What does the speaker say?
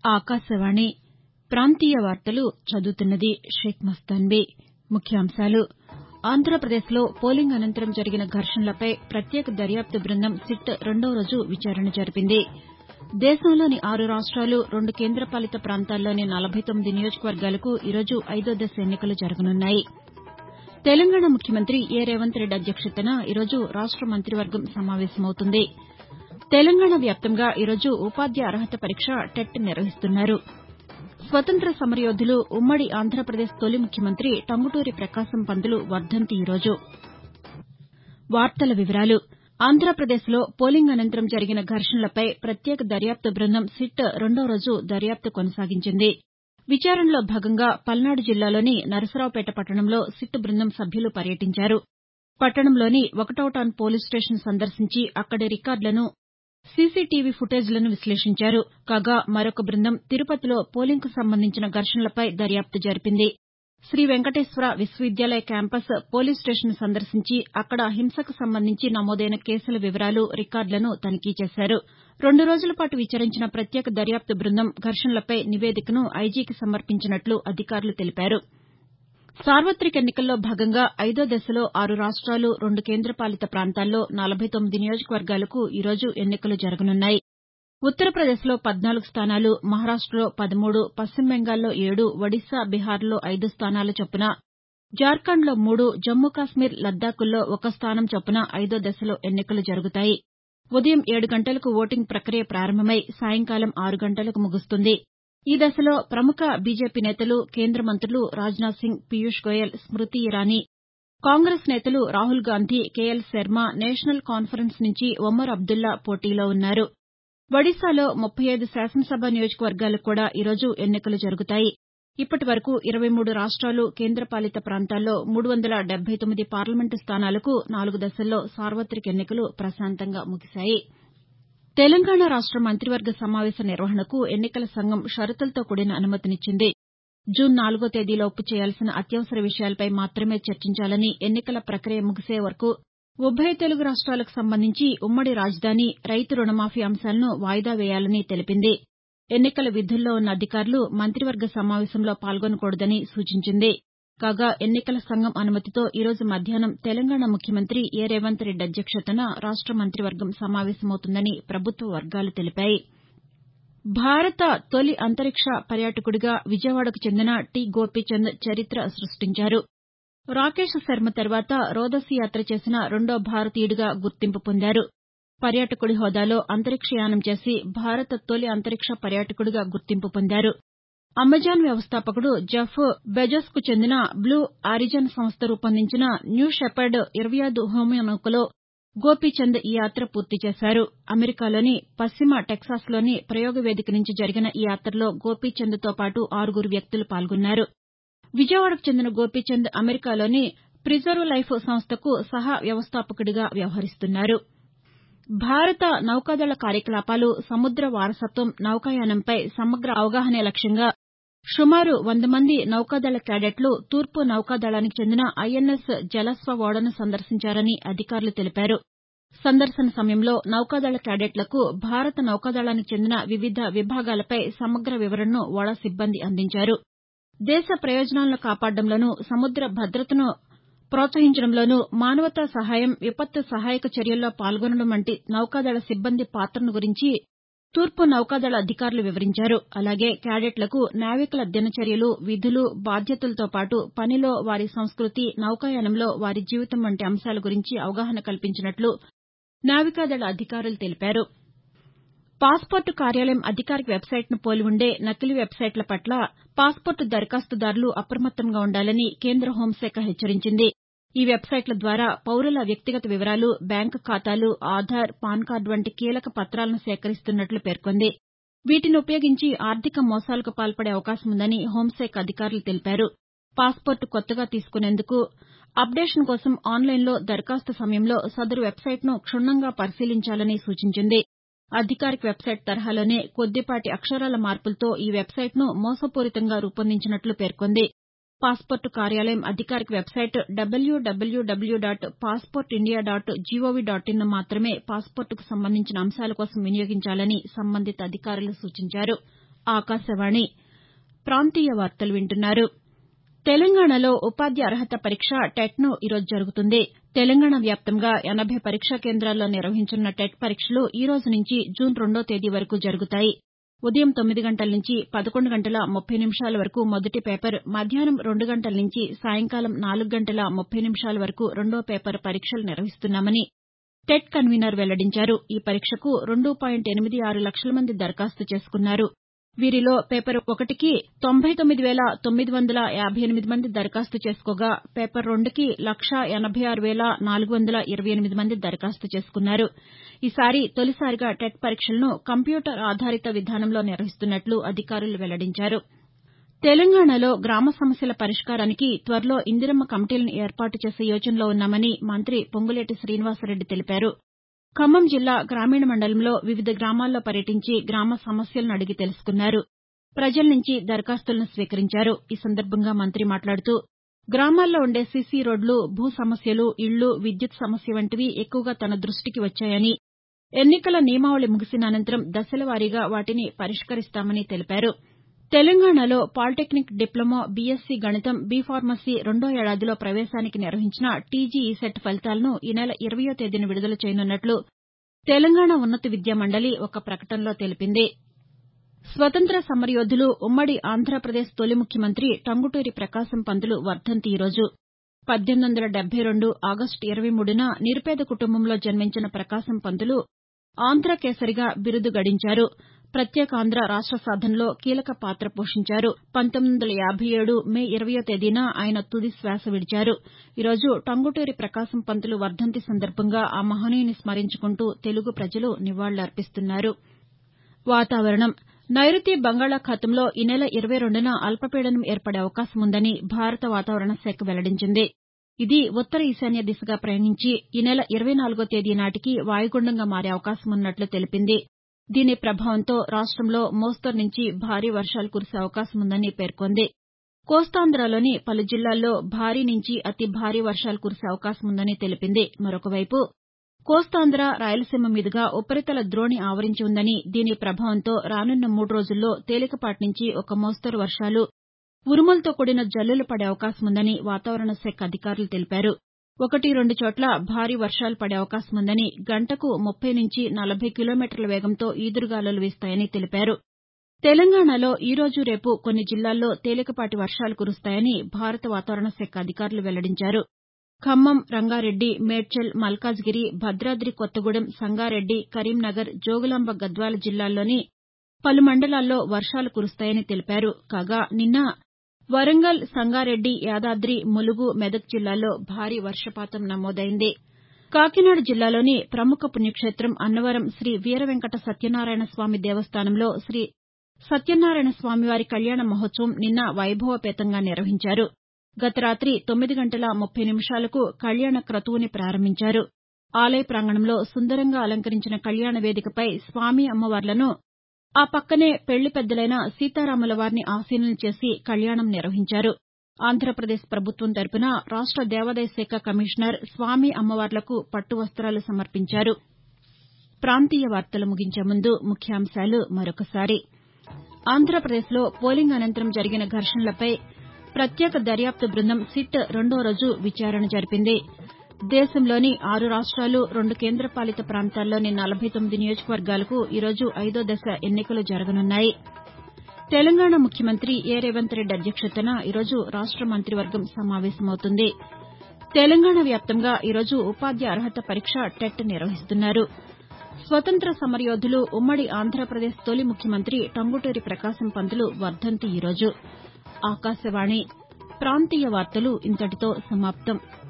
ఆకాశవాణి ప్రాంతీయ వార్తలు చదువుతున్నది షేక్ మస్తాన్బీ ముఖ్యాంశాలు ఆంధ్రప్రదేశ్లో పోలింగ్ అనంతరం జరిగిన ఘర్షణలపై ప్రత్యేక దర్యాప్తు బృందం సిట్ రెండో రోజు విచారణ జరిపింది దేశంలోని ఆరు రాష్ట్రాలు రెండు కేంద్రపాలిత ప్రాంతాల్లోని నలభై తొమ్మిది నియోజకవర్గాలకు ఈరోజు ఐదో దశ ఎన్నికలు జరగనున్నాయి తెలంగాణ ముఖ్యమంత్రి ఏ రేవంత్ రెడ్డి అధ్యక్షతన ఈరోజు రాష్ట మంత్రివర్గం సమావేశమవుతుంది తెలంగాణ వ్యాప్తంగా ఈరోజు ఉపాధ్యాయ అర్హత పరీక్ష టెట్ నిర్వహిస్తున్నారు స్వతంత్ర సమరయోధులు ఉమ్మడి ఆంధ్రప్రదేశ్ తొలి ముఖ్యమంత్రి టంగుటూరి ప్రకాశం పంతులు వర్దంతి ఈరోజు ఆంధ్రప్రదేశ్లో పోలింగ్ అనంతరం జరిగిన ఘర్షణలపై ప్రత్యేక దర్యాప్తు బృందం సిట్ రెండో రోజు దర్యాప్తు కొనసాగించింది విచారణలో భాగంగా పల్నాడు జిల్లాలోని నరసరావుపేట పట్టణంలో సిట్ బృందం సభ్యులు పర్యటించారు పట్టణంలోని ఒకటవ టౌన్ పోలీస్ స్టేషన్ సందర్శించి అక్కడి రికార్డులను సీసీటీవీ ఫుటేజ్లను విశ్లేషించారు కాగా మరొక బృందం తిరుపతిలో పోలింగ్కు సంబంధించిన ఘర్షణలపై దర్యాప్తు జరిపింది శ్రీ వెంకటేశ్వర విశ్వవిద్యాలయ క్యాంపస్ పోలీస్ స్టేషన్ను సందర్శించి అక్కడ హింసకు సంబంధించి నమోదైన కేసుల వివరాలు రికార్డులను తనిఖీ చేశారు రెండు రోజుల పాటు విచారించిన ప్రత్యేక దర్యాప్తు బృందం ఘర్షణలపై నివేదికను ఐజీకి సమర్పించినట్లు అధికారులు తెలిపారు సార్వతిక ఎన్నికల్లో భాగంగా ఐదో దశలో ఆరు రాష్ట్రాలు రెండు కేంద్రపాలిత ప్రాంతాల్లో నలభై తొమ్మిది నియోజకవర్గాలకు ఈరోజు ఎన్నికలు జరగనున్నాయి ఉత్తరప్రదేశ్లో పద్నాలుగు స్థానాలు మహారాష్టలో పదమూడు పశ్చిమ బెంగాల్లో ఏడు ఒడిశా బీహార్లో ఐదు స్థానాల చొప్పున జార్ఖండ్లో మూడు జమ్మూ కశ్మీర్ లద్దాఖ్ల్లో ఒక స్థానం చొప్పున ఐదో దశలో ఎన్నికలు జరుగుతాయి ఉదయం ఏడు గంటలకు ఓటింగ్ ప్రక్రియ ప్రారంభమై సాయంకాలం ఆరు గంటలకు ముగుస్తుంది ఈ దశలో ప్రముఖ బీజేపీ నేతలు కేంద్ర మంత్రులు రాజ్నాథ్ సింగ్ పీయూష్ గోయల్ స్మృతి ఇరానీ కాంగ్రెస్ నేతలు Rahul Gandhi K L Sharma national conference నుంచి ఒమర్ అబ్దుల్లా పోటీలో ఉన్నారు ఒడిశాలో ముప్పై ఐదు శాసనసభ నియోజకవర్గాలకు కూడా ఈరోజు ఎన్నికలు జరుగుతాయి ఇప్పటి వరకు ఇరవై మూడు రాష్ట్రాలు కేంద్రపాలిత ప్రాంతాల్లో మూడు వందల డెబ్బై తొమ్మిది పార్లమెంటు స్థానాలకు నాలుగు దశల్లో సార్వతిక ఎన్నికలు ప్రశాంతంగా ముగిశాయి తెలంగాణ రాష్ట మంత్రివర్గ సమావేశ నిర్వహణకు ఎన్నికల సంఘం షరతులతో కూడిన అనుమతినిచ్చింది జూన్ నాలుగో తేదీలోపు చేయాల్సిన అత్యవసర విషయాలపై మాత్రమే చర్చించాలని ఎన్నికల ప్రక్రియ ముగిసే వరకు ఉభయ తెలుగు రాష్ట్రాలకు సంబంధించి ఉమ్మడి రాజధాని రైతు రుణమాఫీ అంశాలను వాయిదా వేయాలని తెలిపింది ఎన్నికల విధుల్లో ఉన్న అధికారులు మంత్రివర్గ సమావేశంలో పాల్గొనకూడదని సూచించింది కాగా ఎన్నికల సంఘం అనుమతితో ఈరోజు మధ్యాహ్నం తెలంగాణ ముఖ్యమంత్రి ఏ రేవంత్ రెడ్డి అధ్యక్షతన రాష్ట మంత్రివర్గం సమావేశమవుతుందని ప్రభుత్వ వర్గాలు తెలిపాయి భారత తొలి అంతరిక్ష పర్యాటకుడిగా విజయవాడకు చెందిన టి గోపీచంద్ చరిత్ర సృష్టించారు రాకేష్ శర్మ తర్వాత రోదసీ యాత్ర చేసిన రెండో భారతీయుడిగా గుర్తింపు పొందారు పర్యాటకుడి హోదాలో అంతరిక్షయానం చేసి భారత తొలి అంతరిక్ష పర్యాటకుడిగా గుర్తింపు పొందారు అమెజాన్ వ్యవస్థాపకుడు జెఫ్ బెజోస్కు చెందిన బ్లూ ఆరిజన్ సంస్థ రూపొందించిన న్యూ షెపర్డ్ ఇరవై ఐదు హోమినౌకలో గోపీచంద్ ఈ యాత్ర పూర్తి చేశారు అమెరికాలోని పశ్చిమ టెక్సాస్లోని ప్రయోగ వేదిక నుంచి జరిగిన ఈ యాత్రలో గోపీచంద్తో పాటు ఆరుగురు వ్యక్తులు పాల్గొన్నారు విజయవాడకు చెందిన గోపీచంద్ అమెరికాలోని ప్రిజర్వ్ లైఫ్ సంస్థకు సహ వ్యవస్థాపకుడిగా వ్యవహరిస్తున్నారు భారత నౌకాదళ కార్యకలాపాలు సముద్ర వారసత్వం నౌకాయానంపై సమగ్ర అవగాహనే లక్ష్యంగా సుమారు వంద మంది నౌకాదళ క్యాడెట్లు తూర్పు నౌకాదళానికి చెందిన ఐఎన్ఎస్ జలస్వ ఓడను సందర్శించారని అధికారులు తెలిపారు సందర్శన సమయంలో నౌకాదళ క్యాడెట్లకు భారత నౌకాదళానికి చెందిన వివిధ విభాగాలపై సమగ్ర వివరణను ఓడ సిబ్బంది అందించారు దేశ ప్రయోజనాలను కాపాడడంలోనూ సముద్ర భద్రతను ప్రోత్సహించడంలోనూ మానవతా సహాయం విపత్తు సహాయక చర్యల్లో పాల్గొనడం వంటి నౌకాదళ సిబ్బంది పాత్రను గురించి తూర్పు నౌకాదళ అధికారులు వివరించారు అలాగే క్యాడెట్లకు నావికుల దినచర్యలు విధులు బాధ్యతలతో పాటు పనిలో వారి సంస్కృతి నౌకాయానంలో వారి జీవితం వంటి అంశాల గురించి అవగాహన కల్పించినట్లు నావికాదళ అధికారులు తెలిపారు పాస్పోర్టు కార్యాలయం అధికారిక వెబ్సైట్ను పోలి ఉండే నకిలీ వెబ్సైట్ల పట్ల పాస్పోర్టు దరఖాస్తుదారులు అప్రమత్తంగా ఉండాలని కేంద్ర హోంశాఖ హెచ్చరించింది ఈ వెబ్సైట్ల ద్వారా పౌరుల వ్యక్తిగత వివరాలు బ్యాంకు ఖాతాలు ఆధార్ పాన్ కార్డు వంటి కీలక పత్రాలను సేకరిస్తున్నట్లు పేర్కొంది వీటిని ఉపయోగించి ఆర్థిక మోసాలకు పాల్పడే అవకాశం ఉందని హోంశాఖ అధికారులు తెలిపారు పాస్పోర్టు కొత్తగా తీసుకునేందుకు అప్డేషన్ కోసం ఆన్లైన్లో దరఖాస్తు సమయంలో సదరు వెబ్సైట్ను క్షుణ్ణంగా పరిశీలించాలని సూచించింది అధికారిక వెబ్సైట్ తరహాలోనే కొద్దిపాటి అక్షరాల మార్పులతో ఈ వెబ్సైట్ను మోసపూరితంగా రూపొందించినట్లు పేర్కొంది పాస్పోర్టు కార్యాలయం అధికారిక website W W W dot passport India dot G O V dot in మాత్రమే పాస్పోర్టుకు సంబంధించిన అంశాల కోసం వినియోగించాలని సంబంధిత అధికారులు సూచించారు ఆకాశవాణి ప్రాంతీయ వార్తలు వింటున్నారు తెలంగాణలో ఉపాధ్యాయ అర్హత పరీక్ష టెట్ను ఈరోజు జరుగుతుంది తెలంగాణ వ్యాప్తంగా ఎనబై పరీక్షా కేంద్రాల్లో నిర్వహించనున్న టెట్ పరీక్షలు ఈ రోజు నుంచి జూన్ రెండో తేదీ వరకు జరుగుతాయి ఉదయం తొమ్మిది గంటల నుంచి పదకొండు గంటల ముప్పై నిమిషాల వరకు మొదటి పేపర్ మధ్యాహ్నం రెండు గంటల నుంచి సాయంకాలం నాలుగు గంటల ముప్పై నిమిషాల వరకు రెండో పేపర్ పరీక్షలు నిర్వహిస్తున్నామని టెట్ కన్వీనర్ వెల్లడించారు ఈ పరీక్షకు రెండు పాయింట్ ఎనిమిది ఆరు లక్షల మంది దరఖాస్తు చేసుకున్నారు వీరిలో పేపర్ ఒకటికి తొంభై తొమ్మిది వేల తొమ్మిది వందల యాబై ఎనిమిది మంది దరఖాస్తు చేసుకోగా పేపర్ రెండుకి లక్షా ఎనబై ఆరు వేల నాలుగు వందల ఇరవై ఎనిమిది మంది దరఖాస్తు చేసుకున్నారు ఈసారి తొలిసారిగా టెట్ పరీక్షలను కంప్యూటర్ ఆధారిత విధానంలో నిర్వహిస్తున్నట్లు అధికారులు వెల్లడించారు తెలంగాణలో గ్రామ సమస్యల పరిష్కారానికి త్వరలో ఇందిరమ్మ కమిటీలను ఏర్పాటు చేసే యోచనలో ఉన్నామని మంత్రి పొంగులేటి శ్రీనివాసరెడ్డి తెలిపారు ఖమ్మం జిల్లా గ్రామీణ మండలంలో వివిధ గ్రామాల్లో పర్యటించి గ్రామ సమస్యలను అడిగి తెలుసుకున్నారు ప్రజల నుంచి దరఖాస్తులను స్వీకరించారు ఈ సందర్భంగా మంత్రి మాట్లాడుతూ గ్రామాల్లో ఉండే సీసీ రోడ్లు భూ సమస్యలు ఇళ్లు విద్యుత్ సమస్య వంటివి ఎక్కువగా తన దృష్టికి వచ్చాయని ఎన్నికల నియమావళి ముగిసిన అనంతరం దశలవారీగా వాటిని పరిష్కరిస్తామని తెలిపారు తెలంగాణలో పాలిటెక్నిక్ డిప్లొమా బీఎస్సీ గణితం బీ ఫార్మసీ రెండో ఏడాదిలో ప్రవేశానికి నిర్వహించిన టీజీఈసెట్ ఫలితాలను ఈ నెల ఇరవయో తేదీన విడుదల చేయనున్నట్లు తెలంగాణ ఉన్నత విద్యా మండలి ఒక ప్రకటనలో తెలిపింది స్వతంత్ర సమరయోధులు ఉమ్మడి ఆంధ్రప్రదేశ్ తొలి ముఖ్యమంత్రి టంగుటూరి ప్రకాశం పంతులు వర్దంతి ఈరోజు పద్దెనిమిది వందల డెబ్బై రెండు ఆగస్టు ఇరవై మూడున నిరుపేద కుటుంబంలో జన్మించిన ప్రకాశం పంతులు ఆంధ్రకేసరిగా బిరుదు గడించారు ప్రత్యేకాంధ్ర రాష్ట సాధనలో కీలక పాత్ర పోషించారు పంతొమ్మిది వందల యాబై ఏడు మే ఇరవయో తేదీన ఆయన తుది శ్వాస విడిచారు ఈరోజు టంగుటూరి ప్రకాశం పంతులు వర్దంతి సందర్భంగా ఆ మహనీయుని స్మరించుకుంటూ తెలుగు ప్రజలు నివాళులర్పిస్తున్నారు వాతావరణం నైరుతి బంగాళాఖాతంలో ఈ నెల ఇరవై రెండున అల్పపీడనం ఏర్పడే అవకాశం ఉందని భారత వాతావరణ శాఖ వెల్లడించింది ఇది ఉత్తర ఈశాన్య దిశగా ప్రయాణించి ఈ నెల ఇరవై నాలుగో తేదీ నాటికి వాయుగుండంగా మారే అవకాశం ఉన్నట్లు తెలిపింది దీని ప్రభావంతో రాష్టంలో మోస్తరు నుంచి భారీ వర్షాలు కురిసే అవకాశం ఉందని పేర్కొంది కోస్తాంధ్రలోని పలు జిల్లాల్లో భారీ నుంచి అతి భారీ వర్షాలు కురిసే అవకాశం ఉందని తెలిపింది మరొకవైపు కోస్తాంధ్ర రాయలసీమ మీదుగా ఉపరితల ద్రోణి ఆవరించి ఉందని దీని ప్రభావంతో రానున్న మూడు రోజుల్లో తేలికపాటి నుంచి ఒక మోస్తరు వర్షాలు ఉరుములతో కూడిన జల్లులు పడే అవకాశం ఉందని వాతావరణ శాఖ అధికారులు తెలిపారు ఒకటి రెండు చోట్ల భారీ వర్షాలు పడే అవకాశం ఉందని గంటకు ముప్పై నుంచి నలభై కిలోమీటర్ల వేగంతో ఈదురుగాలులు వీస్తాయని తెలిపారు తెలంగాణలో ఈ రోజు రేపు కొన్ని జిల్లాల్లో తేలికపాటి వర్షాలు కురుస్తాయని భారత వాతావరణ శాఖ అధికారులు వెల్లడించారు ఖమ్మం రంగారెడ్డి మేడ్చల్ మల్కాజ్గిరి భద్రాద్రి కొత్తగూడెం సంగారెడ్డి కరీంనగర్ జోగులాంబ గద్వాల జిల్లాల్లోని పలు మండలాల్లో వర్షాలు కురుస్తాయని తెలిపారు కాగా నిన్న వరంగల్ సంగారెడ్డి యాదాద్రి ములుగు మెదక్ జిల్లాల్లో భారీ వర్షపాతం నమోదైంది కాకినాడ జిల్లాలోని ప్రముఖ పుణ్యక్షేత్రం అన్నవరం శ్రీ వీరవెంకట సత్యనారాయణ స్వామి దేవస్థానంలో శ్రీ సత్యనారాయణ స్వామివారి కళ్యాణ మహోత్సవం నిన్న వైభవోపేతంగా నిర్వహించారు గత రాతి తొమ్మిది గంటల ముప్పై నిమిషాలకు కళ్యాణ క్రతువుని ప్రారంభించారు ఆలయ ప్రాంగణంలో సుందరంగా అలంకరించిన కళ్యాణ వేదికపై స్వామి అమ్మవార్లను ఆ పక్కనే పెళ్లి పెద్దలైన సీతారాముల వారిని ఆసీనులు చేసి కళ్యాణం నిర్వహించారు ఆంధ్రప్రదేశ్ ప్రభుత్వం తరపున రాష్ట దేవాదాయ శాఖ కమిషనర్ స్వామి అమ్మవార్లకు పట్టు వస్తాలు సమర్పించారు ప్రాంతీయ వార్తలు ముగించే ముందు ముఖ్యాంశాలు మరొకసారి ఆంధ్రప్రదేశ్లో పోలింగ్ అనంతరం జరిగిన ఘర్షణలపై ప్రత్యేక దర్యాప్తు బృందం సిట్ రెండో రోజు విచారణ జరిపింది దేశంలోని ఆరు రాష్ట్రాలు రెండు కేంద్రపాలిత ప్రాంతాల్లోని నలభై తొమ్మిది నియోజకవర్గాలకు ఈరోజు ఐదో దశ ఎన్నికలు జరగనున్నాయి తెలంగాణ ముఖ్యమంత్రి ఏ రేవంత్ రెడ్డి అధ్యక్షతన ఈరోజు రాష్ట మంత్రివర్గం సమావేశమవుతుంది తెలంగాణ వ్యాప్తంగా ఈరోజు ఉపాధ్యాయ అర్హత పరీక్ష టెట్ నిర్వహిస్తున్నారు స్వతంత్ర సమరయోధులు ఉమ్మడి ఆంధ్రప్రదేశ్ తొలి ముఖ్యమంత్రి టంగుటూరి ప్రకాశం పంతులు వర్దంతి ఈరోజు ఆకాశవాణి ప్రాంతీయ వార్తలు ఇంతటితో సమాప్తం